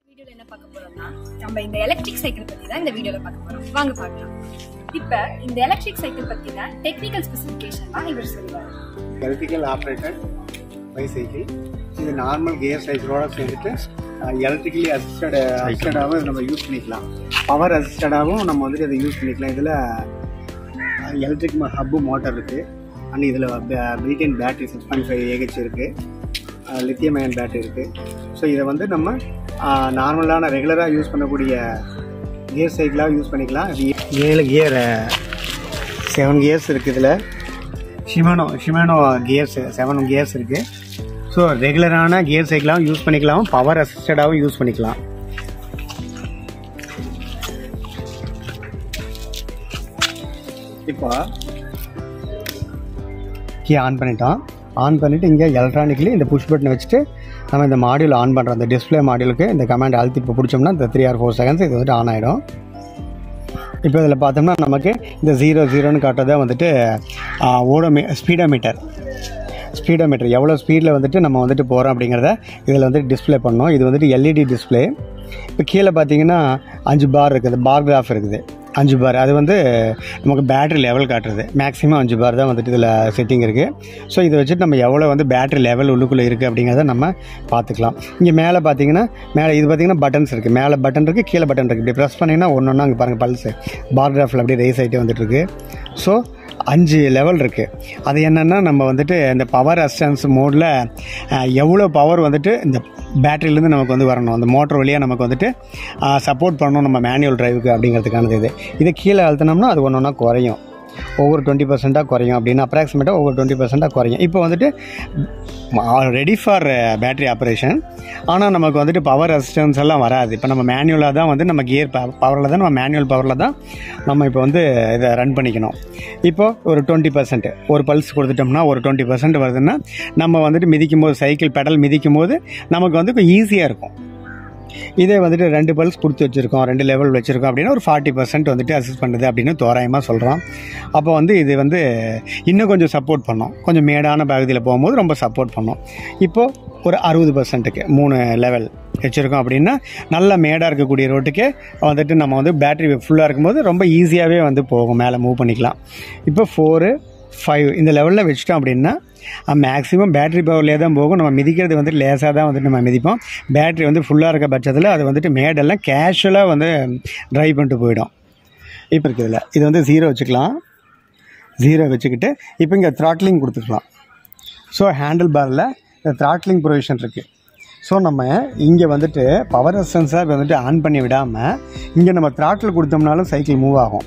வீடியோல என்ன பார்க்க போறோம்னா நம்ம இந்த எலக்ட்ரிக் சைக்கிள் பத்தி தான் இந்த வீடியோல பார்க்க போறோம் வாங்க பார்க்கலாம் இப்ப இந்த எலக்ட்ரிக் சைக்கிள் பத்தின டெக்னிக்கல் ஸ்பெசிஃபிகேஷன் தான் இவர் சொல்லுவாரு எலக்ட்ரிக்கல் ஆப்ரேட்டட் பைசைக்கிள் இது நார்மல் கியர் சைக்கிளோட சேர்ந்துட்டு எலக்ட்ரிக்கலி அசிஸ்டட் அசிஸ்டடாகவும் நம்ம யூஸ் பண்ணிக்கலாம் பவர் அசிஸ்டடாகவும் நம்ம வந்துட்டு இதை யூஸ் பண்ணிக்கலாம் இதில் எலக்ட்ரிக் ஹப்பு மோட்டார் இருக்குது அண்ட் இதில் built in battery six point five AH இருக்குது லித்தியம் அயன் பேட்டரி இருக்குது ஸோ இதை வந்து நம்ம நார்மலான ரெகுலராக யூஸ் பண்ணக்கூடிய கியர் சைக்கிளாக யூஸ் பண்ணிக்கலாம் இது ஏழு கியர் செவன் கியர்ஸ் இருக்குது இதில் Shimano Shimano gears seven gears இருக்குது ஸோ ரெகுலரான கியர் சைக்கிளாகவும் யூஸ் பண்ணிக்கலாம் பவர் அசிஸ்டடாகவும் யூஸ் பண்ணிக்கலாம் இப்போ கீ ஆன் பண்ணிட்டோம் ஆன் பண்ணிவிட்டு இங்கே எலக்ட்ரானிக்கலி இந்த புஷ் பட்டனை வச்சுட்டு நம்ம இந்த மாடியூல் ஆன் பண்ணுறோம் இந்த டிஸ்பிளே மாடியூலுக்கு இந்த கமாண்ட் அழுத்தி இப்போ பிடிச்சோம்னா இந்த த்ரீ ஆர் ஃபோர் செகண்ட்ஸ் இது வந்துட்டு ஆன் ஆகிடும் இப்போ இதில் பார்த்தோம்னா நமக்கு இந்த ஜீரோ ஜீரோன்னு காட்டுறதா வந்துட்டு ஓடோமீ ஸ்பீடோமீட்டர் ஸ்பீடோமீட்டர் எவ்வளோ ஸ்பீடில் வந்துட்டு நம்ம வந்துட்டு போகிறோம் அப்படிங்கிறத இதில் வந்துட்டு டிஸ்ப்ளே பண்ணோம் இது வந்துட்டு எல்இடி டிஸ்ப்ளே இப்போ கீழே பார்த்தீங்கன்னா அஞ்சு பார் இருக்குது பார் கிராஃப் இருக்குது அஞ்சு பார் அது வந்து நமக்கு பேட்டரி லெவல் காட்டுறது மேக்ஸிமம் அஞ்சு பார் தான் வந்துட்டு இதில் செட்டிங் இருக்குது ஸோ இதை வச்சுட்டு நம்ம எவ்வளோ வந்து பேட்டரி லெவல் உள்ளுக்குள்ளே இருக்குது அப்படிங்கிறத நம்ம பார்த்துக்கலாம் இங்கே மேலே பார்த்தீங்கன்னா மேலே இது பார்த்தீங்கன்னா பட்டன்ஸ் இருக்குது மேலே பட்டன் இருக்குது கீழே பட்டன் இருக்குது இப்படி ப்ரெஸ் பண்ணிங்கன்னா ஒன்று ஒன்றா அங்கே பாருங்கள் பல்ஸு பார் கிராஃபில் அப்படியே ரேஸ் ஆகிட்டே வந்துட்டுருக்கு ஸோ அஞ்சு லெவல் இருக்குது அது என்னென்னா நம்ம வந்துட்டு இந்த பவர் அசிஸ்டன்ஸ் மோடில் எவ்வளோ பவர் வந்துட்டு இந்த பேட்டரியிலேருந்து நமக்கு வந்து வரணும் அந்த மோட்டர் வழியாக நமக்கு வந்துட்டு சப்போர்ட் பண்ணணும் நம்ம மேனுவல் டிரைவுக்கு அப்படிங்கிறதுக்கானது இது இதை கீழே அழுத்தினோம்னா அது ஒன்று ஒன்றா குறையும் ஒவ்வொரு டுவெண்ட்டி பர்சென்ட்டாக குறையும் அப்படின்னு அப்ராக்சிமேட்டாக ஒவ்வொரு டுவெண்ட்டி பர்சென்ட்டாக குறையும் இப்போ வந்துட்டு ரெடி ஃபார் பேட்டரி ஆப்ரேஷன் ஆனால் நமக்கு வந்துட்டு பவர் அசிஸ்டன்ஸ் எல்லாம் வராது இப்போ நம்ம மேனுவலாக தான் வந்து நம்ம கியர் பவரில் தான் நம்ம மேனுவல் பவரில் தான் நம்ம இப்போ வந்து இதை ரன் பண்ணிக்கணும் இப்போ ஒரு டுவெண்ட்டி பர்சன்ட் ஒரு பல்ஸ் கொடுத்துட்டோம்னா ஒரு டுவெண்ட்டி பர்சன்ட் வருதுன்னா நம்ம வந்துட்டு மிதிக்கும் போது சைக்கிள் பெடல் மிதிக்கும் போது நமக்கு வந்து ஈஸியாக இருக்கும் இதே வந்துட்டு ரெண்டு பல்ஸ் கொடுத்து வச்சுருக்கோம் ரெண்டு லெவல் வச்சுருக்கோம் அப்படின்னா ஒரு ஃபார்ட்டி பர்சன்ட் வந்துட்டு அசிஸ்ட் பண்ணுது அப்படின்னு தோராயமாக சொல்கிறோம் அப்போ வந்து இது வந்து இன்னும் கொஞ்சம் சப்போர்ட் பண்ணோம் கொஞ்சம் மேடான பகுதியில் போகும்போது ரொம்ப சப்போர்ட் பண்ணோம் இப்போது ஒரு அறுபது பர்சன்ட்டுக்கு மூணு லெவல் வச்சுருக்கோம் அப்படின்னா நல்ல மேடாக இருக்கக்கூடிய ரோட்டுக்கு வந்துட்டு நம்ம வந்து பேட்டரி ஃபுல்லாக இருக்கும்போது ரொம்ப ஈஸியாகவே வந்து போகும் மேலே மூவ் பண்ணிக்கலாம் இப்போ ஃபோரு ஃபைவ் இந்த லெவலில் வச்சுட்டோம் அப்படின்னா மேக்ஸிமம் பேட்டரி பவர்லேயே தான் போகும் நம்ம மிதிக்கிறது வந்து லேசாக தான் வந்துட்டு நம்ம மிதிப்போம் பேட்டரி வந்து ஃபுல்லாக இருக்க பட்சத்தில் அது வந்துட்டு மேடெல்லாம் கேஷுவலாக வந்து ட்ரைவ் பண்ணிட்டு போயிடும் இப்போ இருக்குதுல இது வந்து ஜீரோ வச்சுக்கலாம் ஜீரோ வச்சுக்கிட்டு இப்போ இங்கே த்ராட்லிங் கொடுத்துக்கலாம் ஸோ ஹேண்டில் பாரில் இந்த த்ராட்லிங் ப்ரொவிஷன் இருக்குது ஸோ நம்ம இங்கே வந்துட்டு பவர் அசன்ஸாக வந்துட்டு ஆன் பண்ணி விடாமல் இங்கே நம்ம த்ராட்டில் கொடுத்தோம்னாலும் சைக்கிள் மூவ் ஆகும்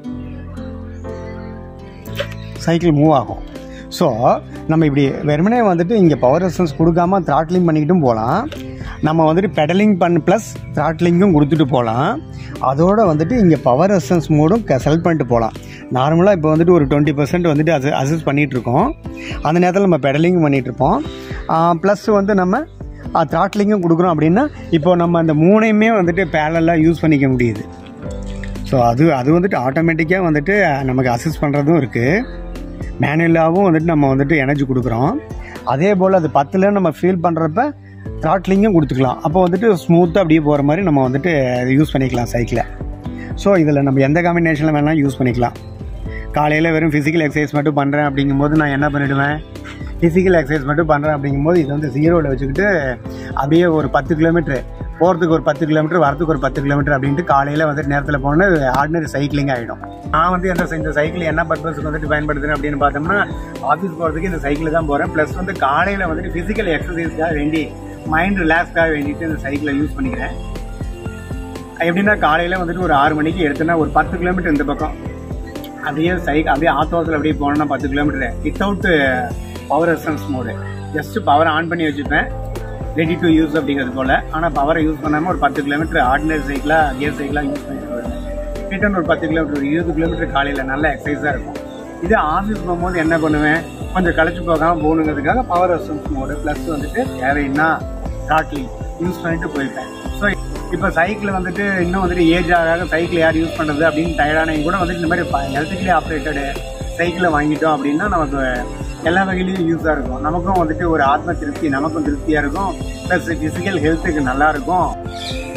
சைக்கிள் மூவ் ஆகும் ஸோ நம்ம இப்படி வெறுமனே வந்துட்டு இங்கே பவர் ரெசன்ஸ் கொடுக்காம த்ராட்லிங் பண்ணிக்கிட்டும் போகலாம் நம்ம வந்துட்டு பெடலிங் பண்ண ப்ளஸ் த்ராட்லிங்கும் கொடுத்துட்டு போகலாம் அதோட வந்துட்டு இங்கே பவர் ரெசன்ஸ் மோடும் செலக்ட் பண்ணிட்டு போகலாம் நார்மலாக இப்போ வந்துட்டு ஒரு டுவெண்ட்டி பர்சன்ட் வந்துட்டு அது அசஸ் பண்ணிகிட்ருக்கோம் அந்த நேரத்தில் நம்ம பெடலிங்கும் பண்ணிகிட்ருப்போம் ப்ளஸ் வந்து நம்ம த்ராட்லிங்கும் கொடுக்குறோம் அப்படின்னா இப்போ நம்ம அந்த மூணையுமே வந்துட்டு பேரலாக யூஸ் பண்ணிக்க முடியுது ஸோ அது அது வந்துட்டு ஆட்டோமேட்டிக்காக வந்துட்டு நமக்கு அசிஸ்ட் பண்ணுறதும் இருக்குது மேனுவலாகவும் வந்துட்டு நம்ம வந்துட்டு எனர்ஜி கொடுக்குறோம் அதே போல் அது பத்தில் நம்ம ஃபீல் பண்ணுறப்ப த்ராட்லிங்கும் கொடுத்துக்கலாம் அப்போ வந்துட்டு ஸ்மூத்தாக அப்படியே போகிற மாதிரி நம்ம வந்துட்டு யூஸ் பண்ணிக்கலாம் சைக்கிளை ஸோ இதில் நம்ம எந்த காம்பினேஷனில் வேணாலும் யூஸ் பண்ணிக்கலாம் காலையில் வெறும் ஃபிசிக்கல் எக்ஸசைஸ் மட்டும் பண்ணுறேன் அப்படிங்கும்போது நான் என்ன பண்ணிவிடுவேன் ஃபிசிக்கல் எக்ஸசைஸ் மட்டும் பண்ணுறேன் அப்படிங்கும்போது இது வந்து ஜீரோவில் வச்சுக்கிட்டு அப்படியே ஒரு பத்து கிலோமீட்ரு போகிறதுக்கு ஒரு பத்து கிலோமீட்டர் வரதுக்கு ஒரு பத்து கிலோமீட்டர் அப்படின்ட்டு காலையில் வந்துட்டு நேரத்தில் போனால் ஆர்டினரி சைக்கிளிங் ஆகிடும் நான் வந்து எந்த இந்த சைக்கிள் என்ன பர்பஸுக்கு வந்துட்டு பயன்படுத்துகிறேன் அப்படின்னு பார்த்தோம்னா ஆஃபீஸ் போகிறதுக்கு இந்த சைக்கிள் தான் போகிறேன் ப்ளஸ் வந்து காலையில் வந்துட்டு ஃபிசிக்கல் எக்ஸசைஸ்க்காக வேண்டி மைண்ட் ரிலாக்ஸ்க்காக வேண்டிட்டு இந்த சைக்கிளை யூஸ் பண்ணிக்கிறேன் எப்படின்னா காலையில் வந்துட்டு ஒரு ஆறு மணிக்கு எடுத்தோன்னா ஒரு பத்து கிலோமீட்டர் இந்த பக்கம் அப்படியே சைக்கிள் அப்படியே ஆத்தோரத்தில் அப்படியே போனோன்னா பத்து kilometre without power assistance mode just power on பண்ணி வச்சுப்பேன் ரெடி டு யூஸ் அப்படிங்கிறது போல் ஆனால் பவரை யூஸ் பண்ணாமல் ஒரு பத்து கிலோமீட்டர் ஆர்டினரி சைக்கிளாக கியர் சைக்கிளாக யூஸ் பண்ணிட்டு வருவேன் ரிட்டர்ன் ஒரு பத்து கிலோமீட்டர் ஒரு இருபது கிலோமீட்டர் காலையில் நல்ல எக்ஸசைஸாக இருக்கும் இது ஆஃபீஸ் போகும்போது என்ன பண்ணுவேன் கொஞ்சம் களைச்சு போகாமல் போகணுங்கிறதுக்காக பவர் ரெசன்ஸ் மோடு ப்ளஸ் வந்துட்டு தேவைன்னா த்ராட்லிங் யூஸ் பண்ணிட்டு போயிருப்பேன் ஸோ இப்போ சைக்கிள் வந்துட்டு இன்னும் வந்துட்டு ஏஜ் ஆக சைக்கிள் யார் யூஸ் பண்ணுறது அப்படின்னு டயர்டானவங்க கூட வந்துட்டு இந்த மாதிரி எலக்ட்ரிக்கலி ஆப்ரேட்டடு சைக்கிளை வாங்கிட்டோம் அப்படின்னா நமக்கு எல்லா வகையிலையும் யூஸாக இருக்கும் நமக்கும் வந்துட்டு ஒரு ஆத்ம திருப்தி நமக்கும் திருப்தியாக இருக்கும் ப்ளஸ் ஃபிசிக்கல் ஹெல்த்துக்கு நல்லா இருக்கும்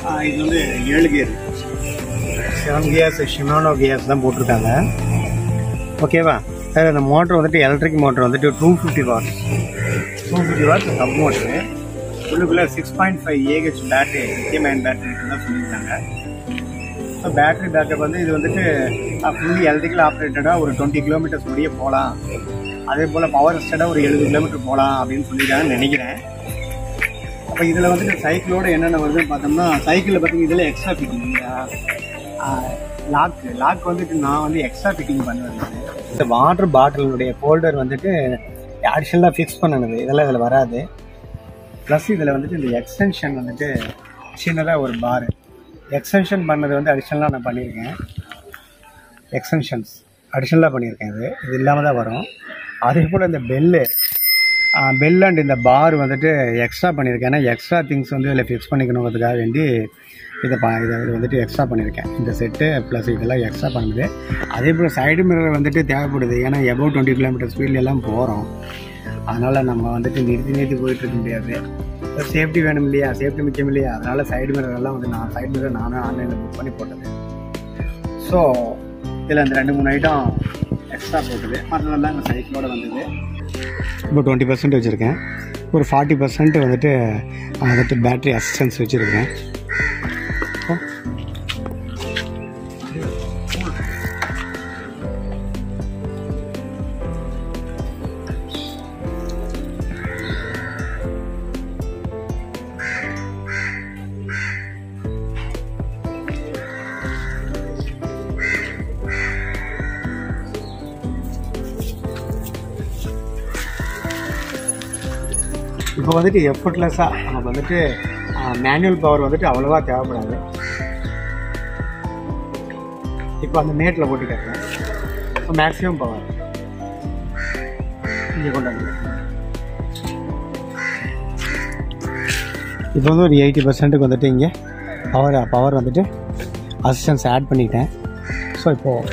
இது வந்து ஏழு gear seven gears Shimano gears தான் போட்டிருக்காங்க ஓகேவா சார் இந்த மோட்டர் வந்துட்டு எலக்ட்ரிக் மோட்டர் வந்துட்டு two fifty watts two fifty watts hub motor உள்ளுக்குள்ளே six point five AH battery lithium battery தான் சொல்லியிருக்காங்க ஸோ பேட்டரி பேக்கப் வந்து இது வந்துட்டு ஃபுல்லி எலக்ட்ரிக்கல் ஆப்ரேட்டடாக ஒரு டுவெண்ட்டி கிலோமீட்டர்ஸ் முடிய போகலாம் அதே போல் பவர் ஸ்டடாக ஒரு எழுபது கிலோமீட்டர் போகலாம் அப்படின்னு சொல்லியிருக்காங்கன்னு நினைக்கிறேன் அப்போ இதில் வந்துட்டு சைக்கிளோட என்னென்ன வருதுன்னு பார்த்தோம்னா சைக்கிளில் பார்த்தீங்கன்னா இதில் எக்ஸ்ட்ரா ஃபிட்டிங் லாக் லாக் வந்துட்டு நான் வந்து எக்ஸ்ட்ரா ஃபிட்டிங் பண்ணுவேன் இந்த வாட்டர் பாட்டிலுடைய ஹோல்டர் வந்துட்டு அடிஷனலாக ஃபிக்ஸ் பண்ணணுது இதெல்லாம் இதில் வராது ப்ளஸ் இதில் வந்துட்டு இந்த எக்ஸ்டென்ஷன் வந்துட்டு சின்னதாக ஒரு பார் எக்ஸ்டென்ஷன் பண்ணது வந்து அடிஷ்னலாக நான் பண்ணியிருக்கேன் எக்ஸ்டென்ஷன்ஸ் அடிஷ்னலாக பண்ணியிருக்கேன் இது இது இல்லாமல் தான் வரும் அதே போல் இந்த பெல்லு பெல் அண்ட் இந்த பார் வந்துட்டு எக்ஸ்ட்ரா பண்ணியிருக்கேன் ஏன்னா எக்ஸ்ட்ரா திங்ஸ் வந்து இதில் ஃபிக்ஸ் பண்ணிக்கணுங்கிறதுக்காக வேண்டி இதை பா இதை இது வந்துட்டு எக்ஸ்ட்ரா பண்ணியிருக்கேன் இந்த செட்டு ப்ளஸ் இதெல்லாம் எக்ஸ்ட்ரா பண்ணுது அதே போல் சைடு மிரர் வந்துட்டு தேவைப்படுது ஏன்னா எபோவ் டுவெண்ட்டி கிலோமீட்டர் ஸ்பீட்ல எல்லாம் போகிறோம் அதனால் நம்ம வந்துட்டு நிறுத்தி நிறுத்தி போயிட்டு இருக்க முடியாது சேஃப்டி வேணும் இல்லையா சேஃப்டி முக்கியம் இல்லையா அதனால் சைடு மிரர் எல்லாம் வந்து நான் சைடு மிரர் நானும் ஆன்லைனில் புக் பண்ணி போட்டது ஸோ இதில் இந்த ரெண்டு மூணு ஐட்டம் எக்ஸ்ட்ரா போட்டுது மற்றதெல்லாம் இந்த சைக்கிளோட வந்தது இப்போ டுவெண்ட்டி பர்சன்ட் வச்சுருக்கேன் ஒரு ஃபார்ட்டி பர்சன்ட் வந்துட்டு வந்துட்டு பேட்ரி அசிஸ்டன்ஸ் வச்சுருக்கேன் இப்போ வந்துட்டு எஃபர்ட்லெஸ்ஸாக நமக்கு வந்துட்டு மேனுவல் பவர் வந்துட்டு அவ்வளோவா தேவைப்படாது இப்போ அந்த மேட்டில் போட்டு கட்டுறேன் இப்போ மேக்ஸிமம் பவர் இங்கே கொண்டு வந்து இப்போ வந்து ஒரு எயிட்டி பர்சன்ட்டுக்கு வந்துட்டு இங்கே பவர் பவர் வந்துட்டு அசிஸ்டன்ஸ் ஆட் பண்ணிட்டேன் ஸோ இப்போது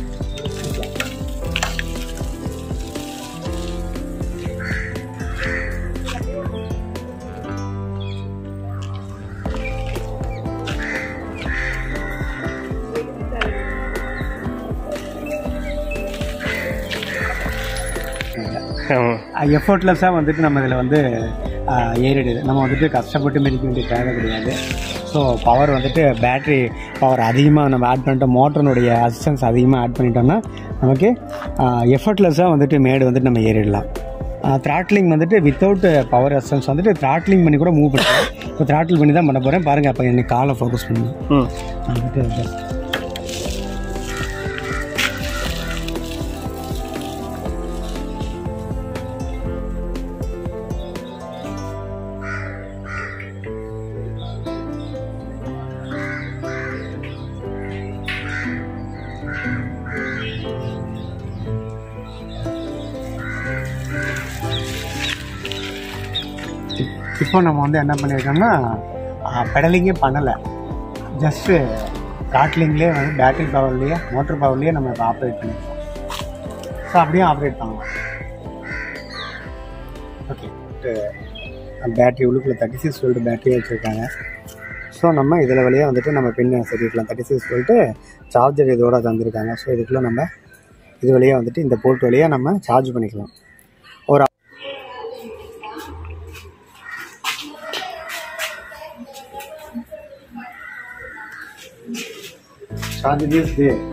எஃபர்ட்லெஸ்ஸாக வந்துட்டு நம்ம இதில் வந்து ஆஹ், ஏறிடுது நம்ம வந்துட்டு கஷ்டப்பட்டு மிதிக்க வேண்டிய தேவை கிடையாது ஸோ பவர் வந்துட்டு பேட்ரி பவர் அதிகமாக நம்ம ஆட் பண்ணிட்டோம் மோட்டருனுடைய அசிஸ்டன்ஸ் அதிகமாக ஆட் பண்ணிட்டோம்னா நமக்கு எஃபர்ட்லெஸ்ஸாக வந்துட்டு மேடு வந்துட்டு நம்ம ஏறிடலாம் த்ராட்லிங் வந்துட்டு வித்தவுட் பவர் அசிஸ்டன்ஸ் வந்துட்டு த்ராட்லிங் பண்ணி கூட மூவ் பண்ணுறேன் இப்போ த்ராட்டில் பண்ணி தான் பண்ண போகிறேன் பாருங்கள் அப்போ எனக்கு காலை ஃபோக்கஸ் பண்ணி வந்துட்டு just இப்போ நம்ம வந்து என்ன பண்ணியிருக்கோம்னா பெடலிங்கே பண்ணலை ஜஸ்ட்டு காட்லிங்லேயே வந்து பேட்டரி பவர்லேயே மோட்டர் பவர்லேயே நம்ம இப்போ ஆப்ரேட் பண்ணியிருக்கோம் ஸோ அப்படியே ஆப்ரேட் பண்ணலாம் ஓகே பேட்டரி உள்ளுக்குள்ளே தேர்ட்டி சிக்ஸ் வோல்ட் பேட்டரி வச்சுருக்காங்க ஸோ நம்ம இதில் வழியாக வந்துட்டு நம்ம பின் சொல்லிக்கலாம் தேர்ட்டி சிக்ஸ் வோல்ட்டு சார்ஜர் இதோட தந்திருக்காங்க ஸோ இதுக்குள்ளே நம்ம இது வழியாக வந்துட்டு இந்த போர்ட் வழியாக நம்ம சார்ஜ் பண்ணிக்கலாம் ஒரு சார்ஜ் இஸ்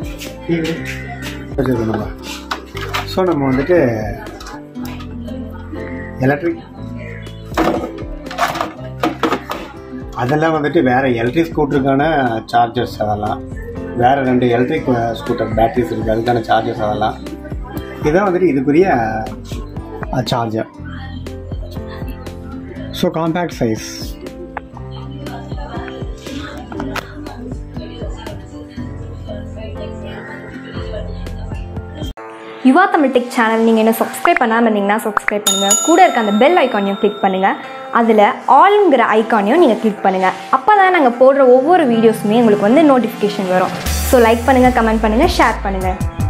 நம்ம ஸோ நம்ம வந்துட்டு எலக்ட்ரிக் அதெல்லாம் வந்துட்டு வேற எலக்ட்ரிக் ஸ்கூட்டருக்கான சார்ஜர்ஸ் அதெல்லாம் வேற ரெண்டு எலக்ட்ரிக் ஸ்கூட்டர் பேட்டரிஸ் இருக்குது அதுக்கான சார்ஜர்ஸ் அதெல்லாம் இதான் வந்துட்டு இதுக்குரிய charger so compact size Yuva Tamil tech channel நீங்கள் இன்னும் சப்ஸ்கிரைப் பண்ணாமல் இருந்தீங்கன்னா சப்ஸ்கிரைப் பண்ணுங்கள் கூட இருக்க அந்த பெல் ஐக்கானையும் கிளிக் பண்ணுங்கள் அதில் ஆல்ங்கிற ஐக்கானையும் நீங்கள் கிளிக் பண்ணுங்கள் அப்போ தான் நாங்கள் போடுற ஒவ்வொரு வீடியோஸுமே உங்களுக்கு வந்து நோட்டிஃபிகேஷன் வரும் ஸோ லைக் பண்ணுங்கள் கமெண்ட் பண்ணுங்கள் ஷேர் பண்ணுங்கள்